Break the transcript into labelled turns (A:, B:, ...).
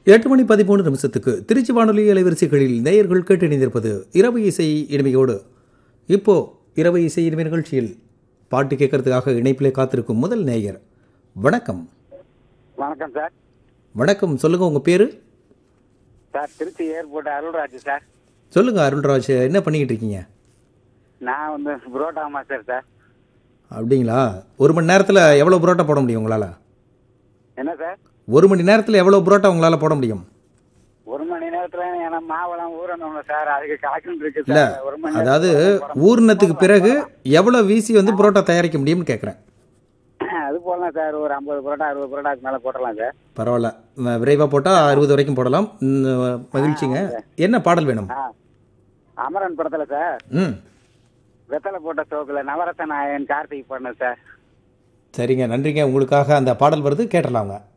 A: எட்டு மணி பதிமூணு நிமிஷத்துக்கு திருச்சி வானொலி அலைவரிசைகளில் நேயர்கள் கேட்டிணைந்திருப்பது இரவு இசை இனிமையோடு இப்போ இரவு இசை இனிமை நிகழ்ச்சியில் பாட்டு கேட்கறதுக்காக இணைப்பிலே காத்திருக்கும் முதல் நேயர் வணக்கம்
B: வணக்கம் சார்
A: வணக்கம் சொல்லுங்க உங்க பேரு
B: sir Trichy airport Arulraj sir
A: சொல்லுங்க அருள்ராஜ் என்ன பண்ணிக்கிட்டு இருக்கீங்க
B: நான் வந்து புரோட்டா மாஸ்டர் சார்
A: அப்படிங்களா ஒரு மணி நேரத்தில் எவ்வளோ புரோட்டா போட முடியும் உங்களால்
B: என்ன சார்
A: ஒரு மணி நேரத்தில் எவ்வளோ புரோட்டா உங்களால் போட முடியும்
B: ஒரு மணி நேரத்துல ஏன்னா மாவெல்லாம் ஊறணும்ல சார் அதுக்கு காய்ச்சல் இருக்கு
A: இல்லை
B: சார் ஒரு மணி
A: அதாவது
B: நேரத்துல
A: ஊர்னத்துக்கு பிறகு எவ்வளோ வீசி வந்து புரோட்டா தயாரிக்க முடியும்னு கேட்குறேன்
B: அது போடலாம் சார் ஒரு ஐம்பது புரோட்டா அறுபது புரோட்டாக்கு மேல போட்டலாம் சார்
A: பரவாயில்ல விரைவாக போட்டால் அறுபது வரைக்கும் போடலாம் ம், மகிழ்ச்சிங்க என்ன பாடல் வேணும்
B: ஆ அமரன் படத்துல சார்
A: ம்
B: வெத்தலை போட்ட சோக்குல நவரச நாயன் கார்த்திக் பண்ண சார்
A: சரிங்க நன்றிங்க உங்களுக்காக அந்த பாடல் வருது கேட்டலாங்க